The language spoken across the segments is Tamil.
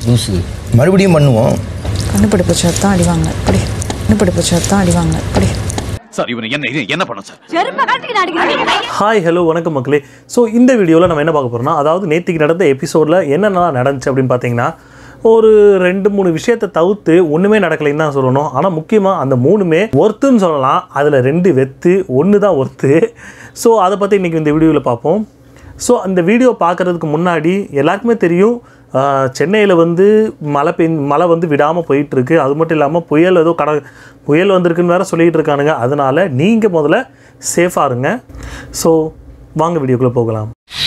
லூசு மறுபடியும் பண்ணுவோம் கண்டுபிடிப்பு தான் அடிவாங்க அப்படி கண்டுபிடிப்பு தான் அடிவாங்க அப்படி சார் இவனை என்ன இது என்ன பண்ண சார் ஹாய் ஹலோ வணக்கம் மக்களே ஸோ இந்த வீடியோவில் நம்ம என்ன பார்க்க போகிறோம்னா அதாவது நேற்றுக்கு நடந்த எபிசோடில் என்னென்னலாம் நடந்துச்சு அப்படின்னு பார்த்தீங்கன்னா ஒரு ரெண்டு மூணு விஷயத்தை தவிர்த்து ஒன்றுமே நடக்கலைன்னு தான் சொல்லணும் ஆனால் முக்கியமாக அந்த மூணுமே ஒர்த்துன்னு சொல்லலாம் அதில் ரெண்டு வெத்து ஒன்று தான் ஒர்த்து ஸோ அதை பற்றி இன்றைக்கி இந்த வீடியோவில் பார்ப்போம் ஸோ அந்த வீடியோ பார்க்குறதுக்கு முன்னாடி எல்லாருக்குமே தெரியும் சென்னையில் வந்து மழை பெஞ் மழை வந்து விடாமல் போயிட்டுருக்கு அது மட்டும் இல்லாமல் புயல் ஏதோ கட புயல் வந்திருக்குன்னு வேறு சொல்லிகிட்டு இருக்கானுங்க அதனால் நீங்கள் முதல்ல சேஃபாக இருங்க ஸோ வாங்க வீடியோக்குள்ளே போகலாம்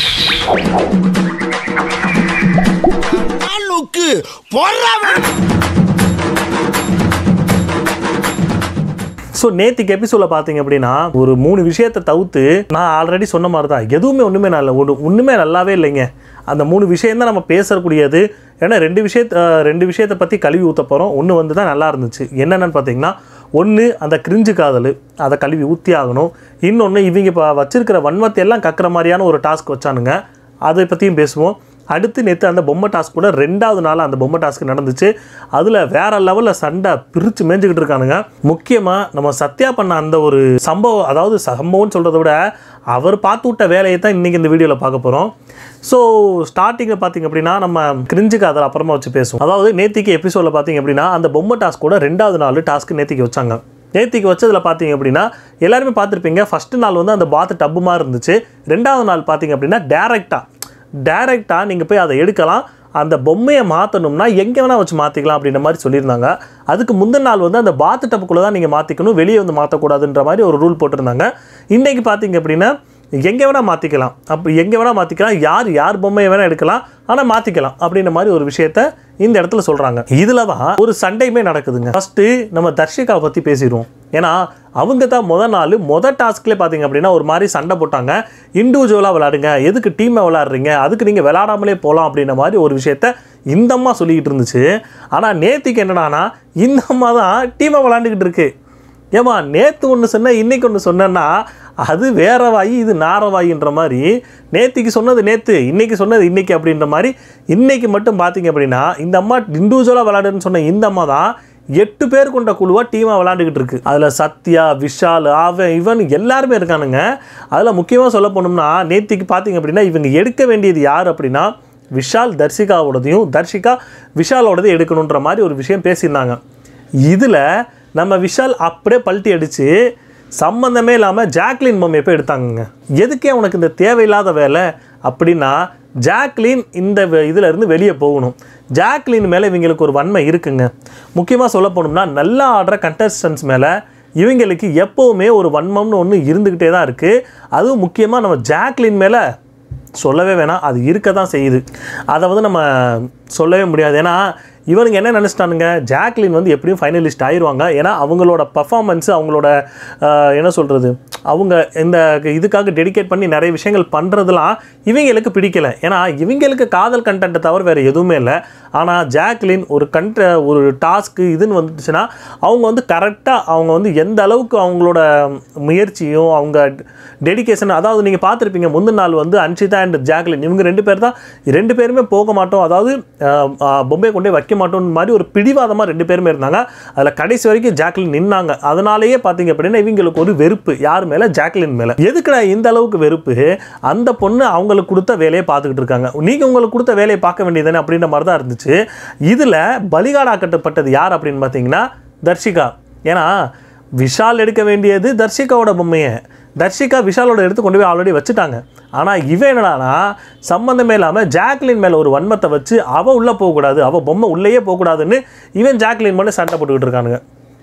ஸோ நேற்றுக்கு எபிசோடில் பார்த்தீங்க அப்படின்னா ஒரு மூணு விஷயத்தை தவிர்த்து நான் ஆல்ரெடி சொன்ன மாதிரி தான் எதுவுமே ஒன்றுமே நல்ல ஒன்று ஒன்றுமே நல்லாவே இல்லைங்க அந்த மூணு விஷயம் தான் நம்ம பேசக்கூடியது ஏன்னா ரெண்டு விஷயத்த அஹ், ரெண்டு விஷயத்தை பற்றி கழுவி ஊற்ற போகிறோம் ஒன்று வந்து தான் நல்லா இருந்துச்சு என்னென்னு பார்த்தீங்கன்னா ஒன்று அந்த கிரிஞ்சு காதல் அதை கழுவி ஊற்றி ஆகணும் இன்னொன்று இவங்க இப்போ வச்சிருக்கிற வன்மத்தை எல்லாம் கக்குற மாதிரியான ஒரு டாஸ்க் வச்சானுங்க அதை பற்றியும் பேசுவோம் அடுத்து நேற்று அந்த பொம்மை டாஸ்க் கூட ரெண்டாவது நாள் அந்த பொம்மை டாஸ்க் நடந்துச்சு அதில் வேற லெவலில் சண்டை பிரித்து மேய்ஞ்சிக்கிட்டு இருக்கானுங்க முக்கியமாக நம்ம சத்யா பண்ண அந்த ஒரு சம்பவம் அதாவது சம்பவம்னு சொல்கிறத விட அவர் பார்த்து விட்ட வேலையை தான் இன்றைக்கி இந்த வீடியோவில் பார்க்க போகிறோம் ஸோ ஸ்டார்டிங்கில் பார்த்தீங்க அப்படின்னா நம்ம கிரிஞ்சுக்கு அதில் அப்புறமா வச்சு பேசுவோம் அதாவது நேத்திக்கு எபிசோடில் பார்த்தீங்க அப்படின்னா அந்த பொம்மை டாஸ்க் கூட ரெண்டாவது நாள் டாஸ்க்கு நேத்திக்கு வச்சாங்க நேத்திக்கு வச்சதில் பார்த்தீங்க அப்படின்னா எல்லாருமே பார்த்துருப்பீங்க ஃபஸ்ட்டு நாள் வந்து அந்த பாத்து டப்பு மாதிரி இருந்துச்சு ரெண்டாவது நாள் பார்த்தீங்க அப்படின்னா டேரெக்டாக டைரெக்டாக நீங்கள் போய் அதை எடுக்கலாம் அந்த பொம்மையை மாற்றணும்னா எங்கே வேணால் வச்சு மாற்றிக்கலாம் அப்படின்ற மாதிரி சொல்லியிருந்தாங்க அதுக்கு முந்தின நாள் வந்து அந்த பாத்து டப்புக்குள்ளே தான் நீங்கள் மாற்றிக்கணும் வெளியே வந்து மாற்றக்கூடாதுன்ற மாதிரி ஒரு ரூல் போட்டிருந்தாங்க இன்றைக்கி பார்த்தீங்க அப்படின்னா எங்கே வேணால் மாற்றிக்கலாம் அப்போ எங்கே வேணால் மாற்றிக்கலாம் யார் யார் பொம்மையை வேணால் எடுக்கலாம் ஆனால் மாற்றிக்கலாம் அப்படின்ற மாதிரி ஒரு விஷயத்த இந்த இடத்துல சொல்கிறாங்க இதில் தான் ஒரு சண்டையுமே நடக்குதுங்க ஃபஸ்ட்டு நம்ம தர்ஷிகாவை பற்றி பேசிடுவோம் ஏன்னா அவங்க தான் முத நாள் மொதல் டாஸ்க்லேயே பார்த்தீங்க அப்படின்னா ஒரு மாதிரி சண்டை போட்டாங்க இண்டிவிஜுவலாக விளாடுங்க எதுக்கு டீமை விளாடுறீங்க அதுக்கு நீங்கள் விளாடாமலே போகலாம் அப்படின்ற மாதிரி ஒரு விஷயத்த இந்த அம்மா சொல்லிக்கிட்டு இருந்துச்சு ஆனால் நேத்திக்கு என்னடானா இந்த அம்மா தான் டீமை விளாண்டுக்கிட்டு இருக்கு ஏமா நேற்று ஒன்று சொன்னேன் இன்னைக்கு ஒன்று சொன்னேன்னா அது வேற வாயி இது நார வாயின்ற மாதிரி நேத்திக்கு சொன்னது நேற்று இன்னைக்கு சொன்னது இன்னைக்கு அப்படின்ற மாதிரி இன்னைக்கு மட்டும் பார்த்தீங்க அப்படின்னா இந்த அம்மா இண்டிவிஜுவலாக விளாடுன்னு சொன்ன இந்த அம்மா தான் எட்டு பேர் கொண்ட குழுவாக டீமாக விளாண்டுக்கிட்டு இருக்கு அதில் சத்யா விஷால் அவன் இவன் எல்லாருமே இருக்கானுங்க அதில் முக்கியமாக சொல்ல போனோம்னா நேத்திக்கு பார்த்தீங்க அப்படின்னா இவங்க எடுக்க வேண்டியது யார் அப்படின்னா விஷால் தர்ஷிகாவோடதையும் தர்ஷிகா விஷாலோடதையும் எடுக்கணுன்ற மாதிரி ஒரு விஷயம் பேசியிருந்தாங்க இதில் நம்ம விஷால் அப்படியே பல்ட்டி அடித்து சம்மந்தமே இல்லாமல் ஜாக்லின் பொம்மையை போய் எடுத்தாங்கங்க எதுக்கே உனக்கு இந்த தேவையில்லாத வேலை அப்படின்னா ஜாக்லின் இந்த வ- இதுல இருந்து வெளியே போகணும் ஜாக்லின் மேலே இவங்களுக்கு ஒரு வன்மை இருக்குங்க முக்கியமாக சொல்ல போனோம்னா நல்லா ஆடுற கண்டஸ்டன்ஸ் மேலே இவங்களுக்கு எப்போவுமே ஒரு வன்மம்னு ஒன்று இருந்துக்கிட்டே தான் இருக்குது அதுவும் முக்கியமாக நம்ம ஜாக்லின் மேலே சொல்லவே வேணாம் அது இருக்க தான் செய்யுது அதை வந்து நம்ம சொல்லவே முடியாது ஏன்னா இவனுங்க என்ன நினச்சிட்டானுங்க ஜாக்லின் வந்து எப்படியும் ஃபைனலிஸ்ட் ஆயிடுவாங்க ஏன்னா அவங்களோட பர்ஃபார்மன்ஸு அவங்களோட ஆஹ், என்ன சொல்கிறது அவங்க இந்த இதுக்காக டெடிகேட் பண்ணி நிறைய விஷயங்கள் பண்ணுறதுலாம் இவங்களுக்கு பிடிக்கல ஏன்னா இவங்களுக்கு காதல் கண்டென்ட்டை தவிர வேறு எதுவுமே இல்லை ஆனால் ஜாக்லின் ஒரு கண்ட ஒரு டாஸ்க்கு இதுன்னு வந்துச்சுன்னா அவங்க வந்து கரெக்டாக அவங்க வந்து எந்த அளவுக்கு அவங்களோட முயற்சியும் அவங்க டெடிகேஷன் அதாவது நீங்கள் பார்த்துருப்பீங்க முந்தின நாள் வந்து அன்ஷிதா அண்ட் ஜாக்லின் இவங்க ரெண்டு பேர் தான் ரெண்டு பேருமே போக மாட்டோம் அதாவது அஹ், அஹ், பொம்பை கொண்டே வைக்க மாட்டோம் மாதிரி ஒரு பிடிவாதமாக ரெண்டு பேருமே இருந்தாங்க அதில் கடைசி வரைக்கும் ஜாக்லின் நின்னாங்க அதனாலேயே பார்த்தீங்க அப்படின்னா இவங்களுக்கு ஒரு வெறுப்பு யார் மேலே ஜாக்லின் மேலே எதுக்குடா இந்த அளவுக்கு வெறுப்பு அந்த பொண்ணு அவங்களுக்கு கொடுத்த வேலையை பார்த்துக்கிட்டு இருக்காங்க நீங்கள் உங்களுக்கு கொடுத்த வேலையை பார்க்க வேண்டியதுதானே அப்படின்ற மாதிரி தான் இருந்துச்சு இதில் பலிகாடாக்கப்பட்டது யார் அப்படின்னு பார்த்தீங்கன்னா தர்ஷிகா ஏன்னா விஷால் எடுக்க வேண்டியது தர்ஷிகாவோட பொம்மையை தர்ஷிகா விஷாலோட எடுத்து கொண்டு போய் ஆல்ரெடி வச்சுட்டாங்க ஆனால் இவன் என்னடானா சம்மந்தமே இல்லாமல் ஜாக்லின் மேலே ஒரு வன்மத்தை வச்சு அவள் உள்ளே போகக்கூடாது அவள் பொம்மை உள்ளேயே போகக்கூடாதுன்னு இவன் ஜாக்லின் மேலே சண்டை போட்டுக்கிட்டு இருக்கானுங்க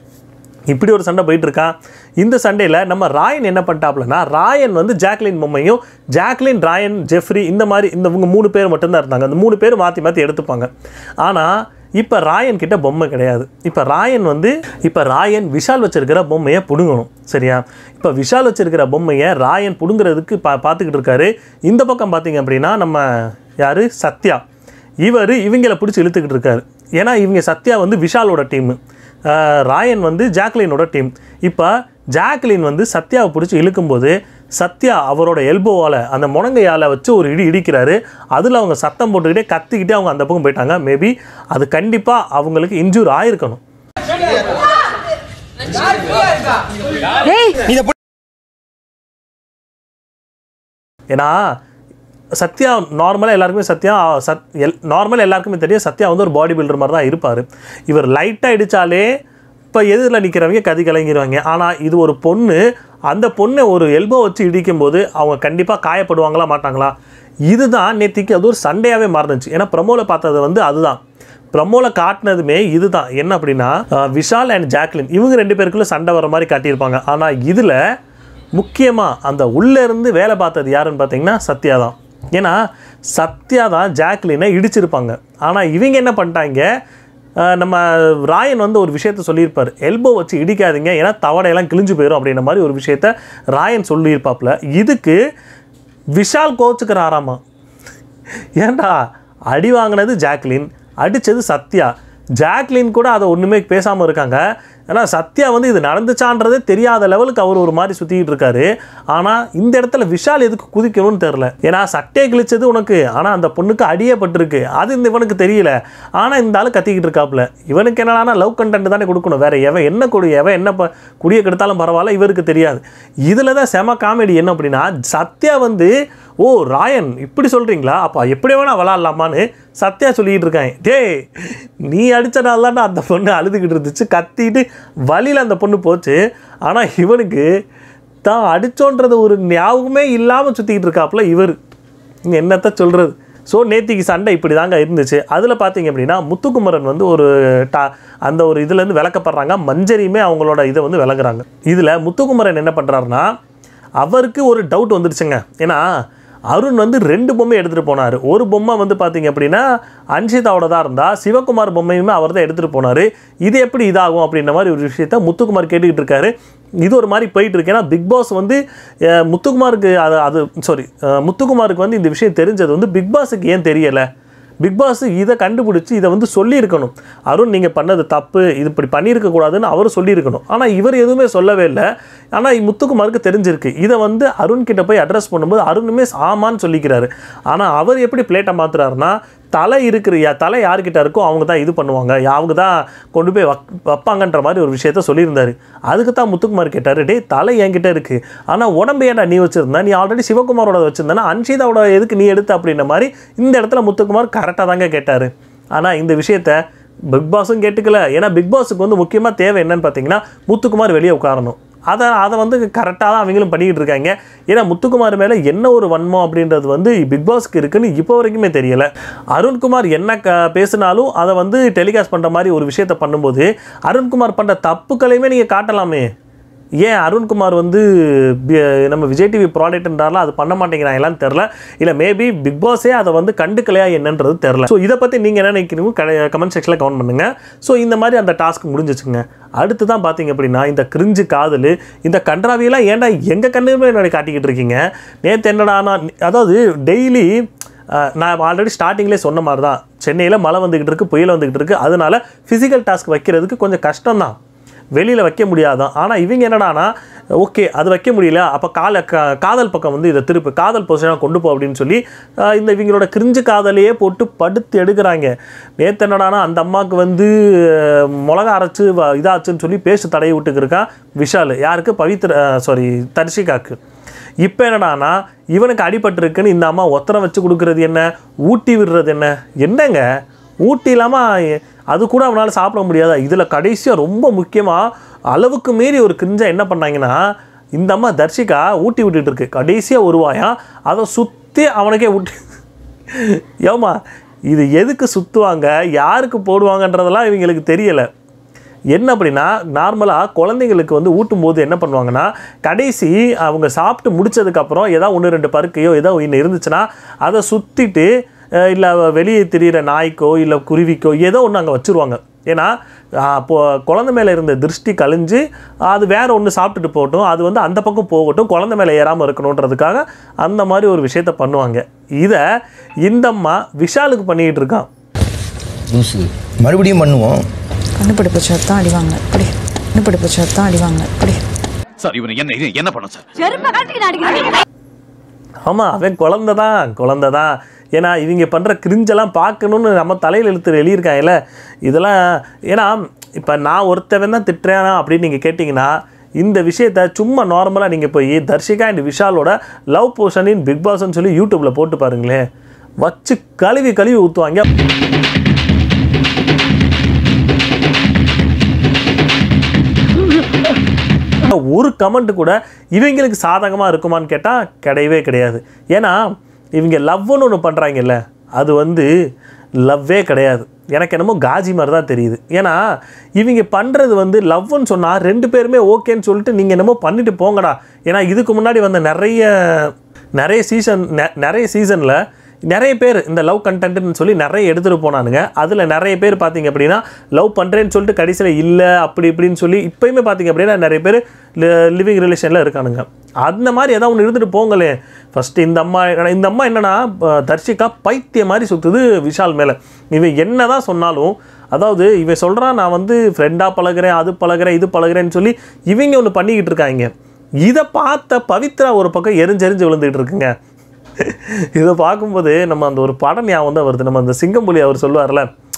இப்படி ஒரு சண்டை போயிட்டு இருக்கான் இந்த சண்டையில் நம்ம ராயன் என்ன பண்ணிட்டாப்லனா ராயன் வந்து ஜாக்லின் பொம்மையும் ஜாக்லின் ராயன் ஜெஃப்ரி இந்த மாதிரி இந்த இவங்க மூணு பேர் மட்டும்தான் இருந்தாங்க அந்த மூணு பேர் மாற்றி மாற்றி எடுத்துப்பாங்க ஆனால் இப்போ ராயன் கிட்ட பொம்மை கிடையாது இப்போ ராயன் வந்து இப்போ ராயன் விஷால் வச்சிருக்கிற பொம்மையை பிடுங்கணும் சரியா இப்போ விஷால் வச்சிருக்கிற பொம்மையை ராயன் பிடுங்குறதுக்கு பா பார்த்துக்கிட்டு இருக்காரு இந்த பக்கம் பார்த்தீங்க அப்படின்னா நம்ம யார் சத்யா இவர் இவங்கள பிடிச்சி இழுத்துக்கிட்டு இருக்காரு ஏன்னா இவங்க சத்யா வந்து விஷாலோட டீமு ராயன் வந்து ஜாக்லினோட டீம் இப்போ ஜாக்லின் வந்து சத்யாவை பிடிச்சி இழுக்கும்போது சத்யா அவரோட எல்போவால் அந்த முழங்கையால் வச்சு ஒரு இடி இடிக்கிறாரு அதில் அவங்க சத்தம் போட்டுக்கிட்டே கத்திக்கிட்டே அவங்க அந்த பக்கம் போயிட்டாங்க மேபி அது கண்டிப்பாக அவங்களுக்கு இன்ஜூர் ஆயிருக்கணும் ஏன்னா சத்யா நார்மலாக எல்லாருக்குமே சத்யா சத் எல் நார்மலாக எல்லாருக்குமே தெரியும் சத்யா வந்து ஒரு பாடி பில்டர் மாதிரி தான் இருப்பார் இவர் லைட்டாக இடித்தாலே இப்போ எதிரில் நிற்கிறவங்க கதி கலங்கிடுவாங்க ஆனால் இது ஒரு பொண்ணு அந்த பொண்ணை ஒரு எல்போ வச்சு இடிக்கும்போது அவங்க கண்டிப்பாக காயப்படுவாங்களா மாட்டாங்களா இதுதான் நேத்திக்கு அது ஒரு சண்டையாகவே மாறுனுச்சு ஏன்னா ப்ரமோவில் பார்த்தது வந்து அதுதான் ப்ரமோவில் காட்டினதுமே இதுதான் என்ன அப்படின்னா அஹ், விஷால் அண்ட் ஜாக்லின் இவங்க ரெண்டு பேருக்குள்ள சண்டை வர மாதிரி காட்டியிருப்பாங்க ஆனால் இதில் முக்கியமாக அந்த உள்ளே இருந்து வேலை பார்த்தது யாருன்னு பார்த்தீங்கன்னா சத்யா தான் ஏன்னா சத்யா தான் ஜாக்லினை இடிச்சிருப்பாங்க ஆனால் இவங்க என்ன பண்ணிட்டாங்க அஹ், நம்ம ராயன் வந்து ஒரு விஷயத்த சொல்லியிருப்பார் எல்போ வச்சு இடிக்காதீங்க ஏன்னா தவடையெல்லாம் கிழிஞ்சு போயிடும் அப்படின்ற மாதிரி ஒரு விஷயத்த ராயன் சொல்லியிருப்பாப்புல இதுக்கு விஷால் கோச்சுக்கிறாராமா ஏன்டா அடி வாங்கினது ஜாக்லின் அடித்தது சத்யா ஜாக்லின் கூட அதை ஒன்றுமே பேசாமல் இருக்காங்க ஏன்னா சத்யா வந்து இது நடந்துச்சான்றதே தெரியாத லெவலுக்கு அவர் ஒரு மாதிரி சுற்றிக்கிட்டு இருக்காரு ஆனால் இந்த இடத்துல விஷால் எதுக்கு குதிக்கணும்னு தெரில ஏன்னா சட்டையை கிழிச்சது உனக்கு ஆனால் அந்த பொண்ணுக்கு அடியே பட்டிருக்கு அது இந்த இவனுக்கு தெரியல ஆனால் இந்த ஆள் கத்திக்கிட்டு இருக்காப்புல இவனுக்கு என்னன்னா லவ் கண்டென்ட் தானே கொடுக்கணும் வேற எவன் என்ன கொடு எவன் என்ன ப குடியை கெடுத்தாலும் பரவாயில்ல இவருக்கு தெரியாது இதில் தான் செம காமெடி என்ன அப்படின்னா சத்யா வந்து ஓ ராயன் இப்படி சொல்கிறீங்களா அப்போ எப்படி வேணா விளாட்லாமான்னு சத்யா சொல்லிக்கிட்டு இருக்காங்க டேய் நீ அடித்தனால தான் அந்த பொண்ணு அழுதுகிட்டு இருந்துச்சு கத்திட்டு வழியில் அந்த பொண்ணு போச்சு ஆனால் இவனுக்கு தான் அடிச்சோன்றது ஒரு ஞாபகமே இல்லாமல் சுற்றிக்கிட்டு இருக்காப்புல இவர் இங்க என்னத்த சொல்கிறது ஸோ நேத்திக்கு சண்டை இப்படி தாங்க இருந்துச்சு அதில் பார்த்தீங்க அப்படின்னா முத்துக்குமரன் வந்து ஒரு டா அந்த ஒரு இதுலேருந்து விளக்கப்படுறாங்க மஞ்சரியுமே அவங்களோட இதை வந்து விளக்குறாங்க இதில் முத்துக்குமரன் என்ன பண்ணுறாருன்னா அவருக்கு ஒரு டவுட் வந்துடுச்சுங்க ஏன்னா அருண் வந்து ரெண்டு பொம்மை எடுத்துகிட்டு போனார் ஒரு பொம்மை வந்து பார்த்தீங்க அப்படின்னா அன்ஷிதாவோட தான் இருந்தால் சிவகுமார் பொம்மையுமே அவர் தான் எடுத்துகிட்டு போனார் இது எப்படி இதாகும் அப்படின்ற மாதிரி ஒரு விஷயத்த முத்துக்குமார் கேட்டுக்கிட்டு இருக்காரு இது ஒரு மாதிரி போயிட்டு இருக்கு ஏன்னா பிக் பாஸ் வந்து அஹ், முத்துக்குமாருக்கு அது அது சாரி முத்துக்குமாருக்கு வந்து இந்த விஷயம் தெரிஞ்சது வந்து பிக் பாஸுக்கு ஏன் தெரியலை பிக் பாஸ் இதை கண்டுபிடிச்சி இதை வந்து சொல்லியிருக்கணும் அருண் நீங்கள் பண்ணது தப்பு இது இப்படி பண்ணியிருக்க கூடாதுன்னு அவர் சொல்லியிருக்கணும் ஆனால் இவர் எதுவுமே சொல்லவே இல்லை ஆனால் முத்துக்குமாருக்கு தெரிஞ்சிருக்கு இதை வந்து அருண் கிட்ட போய் அட்ரஸ் பண்ணும்போது அருணுமே ஆமான்னு சொல்லிக்கிறாரு ஆனால் அவர் எப்படி பிளேட்டை மாத்துறாருன்னா தலை இருக்கிற யா- தலை யார்கிட்ட இருக்கோ அவங்க தான் இது பண்ணுவாங்க அவங்க தான் கொண்டு போய் வக் வைப்பாங்கன்ற மாதிரி ஒரு விஷயத்த சொல்லியிருந்தாரு அதுக்கு தான் முத்துக்குமார் கேட்டார் டேய் தலை என்கிட்ட இருக்கு ஆனால் உடம்பு ஏன்டா நீ வச்சிருந்த நீ ஆல்ரெடி சிவகுமாரோட வச்சிருந்தனா அன்ஷிதாவோட எதுக்கு நீ எடுத்த அப்படின்ற மாதிரி இந்த இடத்துல முத்துக்குமார் கரெக்டாக தாங்க கேட்டார் ஆனால் இந்த விஷயத்த பிக் பாஸும் கேட்டுக்கல ஏன்னா பிக் பாஸுக்கு வந்து முக்கியமாக தேவை என்னன்னு பார்த்தீங்கன்னா முத்துக்குமார் வெளியே உட்காரணும் அதை அதை வந்து கரெக்டாக தான் அவங்களும் பண்ணிக்கிட்டு இருக்காங்க ஏன்னா முத்துக்குமார் மேலே என்ன ஒரு வன்மம் அப்படின்றது வந்து பிக் பாஸ்க்கு இருக்குன்னு இப்போ வரைக்குமே தெரியலை அருண்குமார் என்ன க பேசினாலும் அதை வந்து டெலிகாஸ்ட் பண்ணுற மாதிரி ஒரு விஷயத்தை பண்ணும்போது அருண்குமார் பண்ணுற தப்புக்களையுமே நீங்கள் காட்டலாமே ஏன் அருண்குமார் வந்து பி- நம்ம விஜய் டிவி ப்ராடக்ட்ன்றால அது பண்ண மாட்டேங்கிறாங்களான்னு தெரில இல்லை மேபி பிக் பாஸே அதை வந்து கண்டுக்கலையா என்னன்றது தெரில ஸோ இதை பற்றி நீங்கள் என்ன நினைக்கிறீங்க கமெண்ட் செக்ஷனில் கமெண்ட் பண்ணுங்கள் ஸோ இந்த மாதிரி அந்த டாஸ்க் முடிஞ்சிச்சுங்க அடுத்து தான் பார்த்தீங்க அப்படின்னா இந்த கிரிஞ்சு காதல் இந்த கன்றாவியெல்லாம் ஏன்டா எங்கள் கண்ணுமே என்னோட காட்டிக்கிட்டு இருக்கீங்க நேற்று என்னடா நான் அதாவது டெய்லி நான் ஆல்ரெடி ஸ்டார்டிங்லேயே சொன்ன மாதிரி தான் சென்னையில் மழை வந்துக்கிட்டு இருக்கு புயல் வந்துக்கிட்டு இருக்கு அதனால ஃபிசிக்கல் டாஸ்க் வைக்கிறதுக்கு கொஞ்சம் கஷ்டம் தான் வெளியில் வைக்க முடியாதான் ஆனால் இவங்க என்னடானா ஓகே அது வைக்க முடியல அப்போ கால கா காதல் பக்கம் வந்து இதை திருப்பு காதல் பொசிஷனாக கொண்டு போ அப்படின்னு சொல்லி ஆஹ் இந்த இவங்களோட கிரிஞ்சு காதலையே போட்டு படுத்து எடுக்கிறாங்க நேற்று என்னடானா அந்த அம்மாவுக்கு வந்து ஆஹ், மிளகா அரைச்சு வ- இதாச்சுன்னு சொல்லி பேஸ்ட் தடவி விட்டுக்கிருக்கான் விஷால் யாருக்கு பவித்ர சாரி தர்ஷிகாக்கு இப்போ என்னடானா இவனுக்கு அடிபட்டிருக்குன்னு இந்த அம்மா ஒத்தரம் வச்சு கொடுக்குறது என்ன ஊட்டி விடுறது என்ன என்னங்க ஊட்டி இல்லாமல் அது கூட அவனால் சாப்பிட முடியாதா இதில் கடைசியாக ரொம்ப முக்கியமாக அளவுக்கு மீறி ஒரு கிரிஞ்சா என்ன பண்ணாங்கன்னா இந்த அம்மா தர்ஷிகா ஊட்டி விட்டுட்டு இருக்கு கடைசியாக வருவாயாம் அதை சுற்றி அவனுக்கே ஊட்டி ஏமா இது எதுக்கு சுற்றுவாங்க யாருக்கு போடுவாங்கன்றதெல்லாம் இவங்களுக்கு தெரியலை என்ன அப்படின்னா நார்மலாக குழந்தைங்களுக்கு வந்து ஊட்டும் போது என்ன பண்ணுவாங்கன்னா கடைசி அவங்க சாப்பிட்டு முடிச்சதுக்கப்புறம் ஏதாவது ஒன்று ரெண்டு பருக்கையோ ஏதோ ஒன்று இருந்துச்சுன்னா அதை சுற்றிட்டு இல்லை வெளியே திரியிற நாய்க்கோ இல்லை குருவிக்கோ ஏதோ ஒன்று அங்கே வச்சுருவாங்க ஏன்னா அப்போ குழந்தை மேலே இருந்த திருஷ்டி கழிஞ்சு அது வேற ஒன்று சாப்பிட்டுட்டு போகட்டும் அது வந்து அந்த பக்கம் போகட்டும் குழந்தை மேலே ஏறாமல் இருக்கணுன்றதுக்காக அந்த மாதிரி ஒரு விஷயத்த பண்ணுவாங்க இதை இந்த அம்மா விஷாலுக்கு பண்ணிக்கிட்டு இருக்கான் லூசு மறுபடியும் பண்ணுவோம் கண்டுபிடிப்பு தான் அடிவாங்க அப்படி கண்டுபிடிப்பு தான் அடிவாங்க அப்படி சார் இவனை என்ன இது என்ன பண்ணும் சார் செருப்ப காட்டி அடிக்கிறேன் ஆமாம் அவன் குழந்தை தான் குழந்தை தான் ஏன்னா இவங்க பண்ணுற கிரிஞ்செல்லாம் பார்க்கணுன்னு நம்ம தலையில் இழுத்து எழுதியிருக்காங்கல்ல இதெல்லாம் ஏன்னா இப்போ நான் ஒருத்தவன் தான் திட்டுறேனா அப்படின்னு நீங்கள் கேட்டிங்கன்னா இந்த விஷயத்த சும்மா நார்மலாக நீங்கள் போய் தர்ஷிகா அண்ட் விஷாலோட லவ் போர்ஷன் இன் பிக் பாஸ்ன்னு சொல்லி யூடியூப்பில் போட்டு பாருங்களேன் வச்சு கழுவி கழுவி ஊற்றுவாங்க ஒரு கமெண்ட் கூட இவங்களுக்கு சாதகமாக இருக்குமான்னு கேட்டால் கிடையவே கிடையாது ஏன்னா இவங்க லவ்னு ஒன்று பண்ணுறாங்கல்ல அது வந்து லவ்வே கிடையாது எனக்கு என்னமோ காஜி மாதிரி தான் தெரியுது ஏன்னா இவங்க பண்ணுறது வந்து லவ்னு சொன்னால் ரெண்டு பேருமே ஓகேன்னு சொல்லிட்டு நீங்கள் என்னமோ பண்ணிட்டு போங்கடா ஏன்னா இதுக்கு முன்னாடி வந்த நிறைய நிறைய சீசன் நிறைய சீசனில் நிறைய பேர் இந்த லவ் கண்டென்ட்னு சொல்லி நிறைய எடுத்துகிட்டு போனானுங்க அதில் நிறைய பேர் பார்த்தீங்க அப்படின்னா லவ் பண்ணுறேன்னு சொல்லிட்டு கடைசியில் இல்லை அப்படி இப்படின்னு சொல்லி இப்போயுமே பார்த்தீங்க அப்படின்னா நிறைய பேர் லிவிங் ரிலேஷனில் இருக்கானுங்க அந்த மாதிரி ஏதாவது ஒன்று இருந்துட்டு போங்களே ஃபஸ்ட்டு இந்த அம்மா இந்த அம்மா என்னன்னா அஹ், தர்ஷிகா பைத்திய மாதிரி சுற்றுது விஷால் மேலே இவன் என்ன தான் சொன்னாலும் அதாவது இவன் சொல்கிறான் நான் வந்து ஃப்ரெண்டாக பழகுறேன் அது பழகுறேன் இது பழகுறேன்னு சொல்லி இவங்க ஒன்று பண்ணிக்கிட்டு இருக்காங்க இதை பார்த்த பவித்ரா ஒரு பக்கம் எரிஞ்செரிஞ்சு விழுந்துகிட்டு இருக்குங்க இதை பார்க்கும்போது நம்ம அந்த ஒரு படம் ஞாபகம் தான் வருது நம்ம அந்த சிங்கம்புலி அவர் சொல்லுவார்ல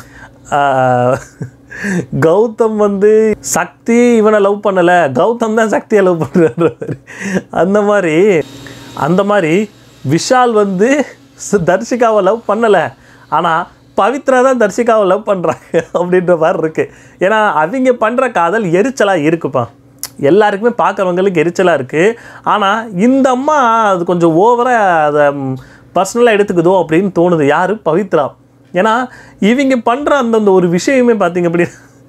ஆஹ், கௌதம் வந்து சக்தி இவனை லவ் பண்ணலை கௌதம் தான் சக்தியை லவ் பண்ணுறாரு அந்த மாதிரி அந்த மாதிரி விஷால் வந்து ச- தர்ஷிகாவை லவ் பண்ணலை ஆனால் பவித்ரா தான் தர்ஷிகாவை லவ் பண்ணுறாங்க அப்படின்ற மாதிரி இருக்குது ஏன்னா அவங்க பண்ணுற காதல் எரிச்சலாக இருக்குப்பா எல்லாருக்குமே பார்க்குறவங்களுக்கு எரிச்சலாக இருக்குது ஆனால் இந்த அம்மா அது கொஞ்சம் ஓவராக அதை பர்சனலாக எடுத்துக்குதோ அப்படின்னு தோணுது யார் பவித்ரா ஏன்னா இவங்க பண்ணுற அந்தந்த ஒரு விஷயமே பார்த்தீங்க அப்படி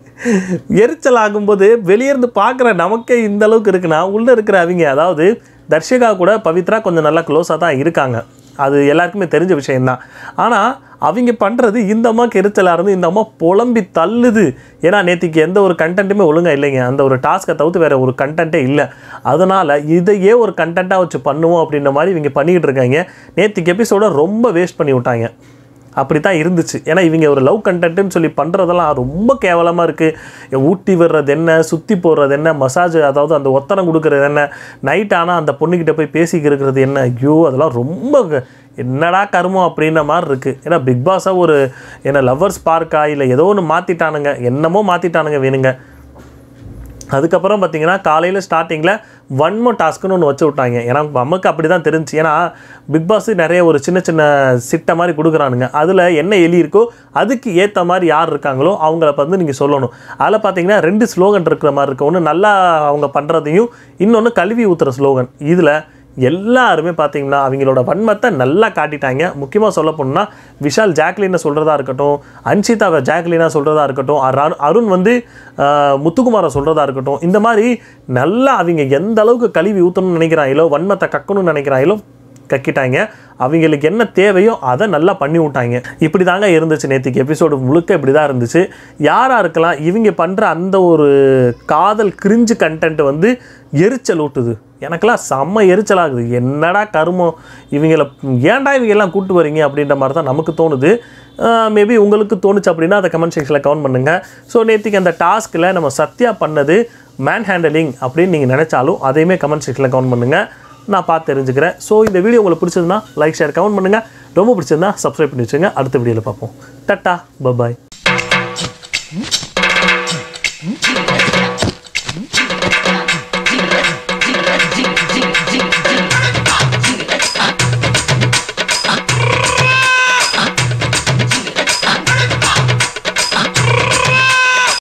எரிச்சல் ஆகும்போது வெளியேருந்து பார்க்குற நமக்கே இந்த அளவுக்கு இருக்குன்னா உள்ளே இருக்கிற அவங்க அதாவது தர்ஷிகா கூட பவித்ரா கொஞ்சம் நல்லா க்ளோஸாக தான் இருக்காங்க அது எல்லாருக்குமே தெரிஞ்ச விஷயம்தான் ஆனால் அவங்க பண்ணுறது இந்த அம்மாவுக்கு எரிச்சலாக இருந்து இந்த அம்மா புலம்பி தள்ளுது ஏன்னா நேத்திக்கு எந்த ஒரு கண்டென்ட்டுமே ஒழுங்காக இல்லைங்க அந்த ஒரு டாஸ்க்கை தவிர்த்து வேறு ஒரு கண்டென்ட்டே இல்லை அதனால் இதையே ஒரு கண்டென்ட்டாக வச்சு பண்ணுவோம் அப்படின்ற மாதிரி இவங்க பண்ணிக்கிட்டு இருக்காங்க நேத்திக்கு எபிசோட ரொம்ப வேஸ்ட் பண்ணி விட்டாங்க அப்படி தான் இருந்துச்சு ஏன்னா இவங்க ஒரு லவ் கண்டென்ட்னு சொல்லி பண்ணுறதெல்லாம் ரொம்ப கேவலமாக இருக்குது ஊட்டி விடுறது என்ன சுற்றி போடுறது என்ன மசாஜ் அதாவது அந்த ஒத்தனம் கொடுக்கறது என்ன நைட் ஆனால் அந்த பொண்ணுக்கிட்ட போய் பேசிக்கிறது என்ன ஐயோ அதெல்லாம் ரொம்ப க- என்னடா கருமம் அப்படின்ற மாதிரி இருக்குது ஏன்னா பிக் பாஸாக ஒரு என்ன லவ்வர்ஸ் பார்க்கா இல்லை ஏதோ ஒன்று மாற்றிட்டானுங்க என்னமோ மாற்றிட்டானுங்க வேணுங்க அதுக்கப்புறம் பார்த்தீங்கன்னா காலையில் ஸ்டார்டிங்கில் ஒன் மோ டாஸ்க்குன்னு ஒன்று வச்சு விட்டாங்க ஏன்னா நமக்கு அப்படி தான் தெரிஞ்சு ஏன்னா பிக் பாஸ் நிறைய ஒரு சின்ன சின்ன சிட்டை மாதிரி கொடுக்குறானுங்க அதில் என்ன எலி இருக்கோ அதுக்கு ஏற்ற மாதிரி யார் இருக்காங்களோ அவங்கள வந்து நீங்கள் சொல்லணும் அதில் பார்த்தீங்கன்னா ரெண்டு ஸ்லோகன் இருக்கிற மாதிரி இருக்கு ஒன்று நல்லா அவங்க பண்ணுறதையும் இன்னொன்று கழுவி ஊற்றுற ஸ்லோகன் இதில் எல்லாருமே பார்த்தீங்கன்னா அவங்களோட வன்மத்தை நல்லா காட்டிட்டாங்க முக்கியமாக சொல்ல போனோம்னா விஷால் ஜாக்லினை சொல்கிறதா இருக்கட்டும் அன்ஷிதாவை ஜாக்லினா சொல்கிறதா இருக்கட்டும் அரு- அருண் வந்து ஆஹ், முத்துக்குமாரை சொல்கிறதா இருக்கட்டும் இந்த மாதிரி நல்லா அவங்க எந்த அளவுக்கு கழுவி ஊற்றணும்னு நினைக்கிறாங்களோ வன்மத்தை கக்கணும்னு நினைக்கிறாங்களோ கக்கிட்டாங்க அவங்களுக்கு என்ன தேவையோ அதை நல்லா பண்ணி விட்டாங்க இப்படி தாங்க இருந்துச்சு நேற்றுக்கு எபிசோடு முழுக்க இப்படி தான் இருந்துச்சு யாராக இருக்கலாம் இவங்க பண்ணுற அந்த ஒரு காதல் கிரிஞ்சு கண்டென்ட் வந்து எரிச்சல் ஊட்டுது எனக்கெல்லாம் செம்ம எரிச்சலாகுது என்னடா கருமம் இவங்கள ஏன்டா இவங்க எல்லாம் கூட்டு வரீங்க அப்படின்ற மாதிரி தான் நமக்கு தோணுது மேபி உங்களுக்கு தோணுச்சு அப்படின்னா அதை கமெண்ட் செக்ஷனில் கவுண்ட் பண்ணுங்கள் ஸோ நேற்றுக்கு அந்த டாஸ்கில் நம்ம சத்யா பண்ணது மேன் ஹேண்டலிங் அப்படின்னு நீங்கள் நினச்சாலும் அதையுமே கமெண்ட் செக்ஷனில் கவுண்ட் பண்ணுங்கள் நான் பார்த்து தெரிஞ்சுக்கிறேன் ஸோ இந்த வீடியோ உங்களுக்கு பிடிச்சதுன்னா லைக் ஷேர் கமெண்ட் பண்ணுங்கள் ரொம்ப பிடிச்சிருந்தா சப்ஸ்கிரைப் பண்ணி வச்சுங்க அடுத்த வீடியோவில் பார்ப்போம் டட்டா பபாய்